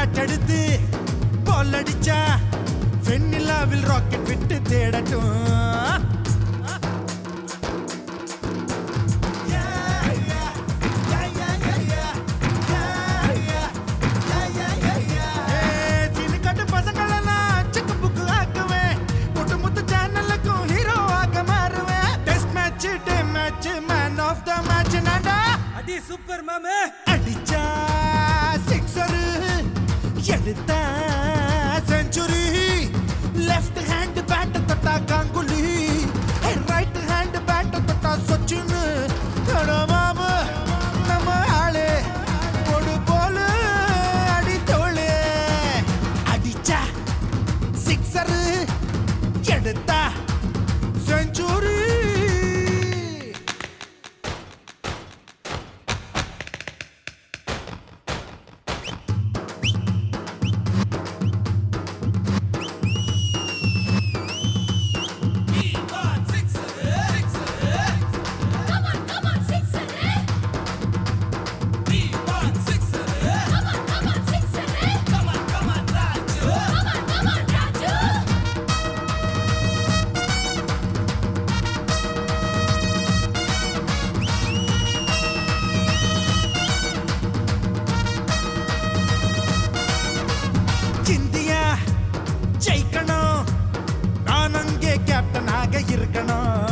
Shot எடுத்து பால் அடிச்சா வெண்ணிலாவில் rocket விட்டு தேடட்டும் ஏய், சீனுக்காட்டு பசங்களெல்லாம் சிக்கு புக்கு ஆக்குவேன். முத்து முத்து சேனலுக்கும் hero ஆக மாறுவேன். Test match, day match, man of the match நான்டா. அடி சூப்பர் மாமே அடிச்சா sixer, எடுத்தா century. Left hand bat தொட்டா கங்குலி. Right hand bat தொட்டா சச்சின். அட மாமா, நம்ம ஆளு. கொடு போலு, அடி தோளு. அடிச்சா சிக்ஸர் எடுத்தா century Come on, come on, sixer. Come on, come on, sixer. Come on, come on, Raju. India ஜெயிக்கணும் நான் அங்கே கேப்டனாக இருக்கணும்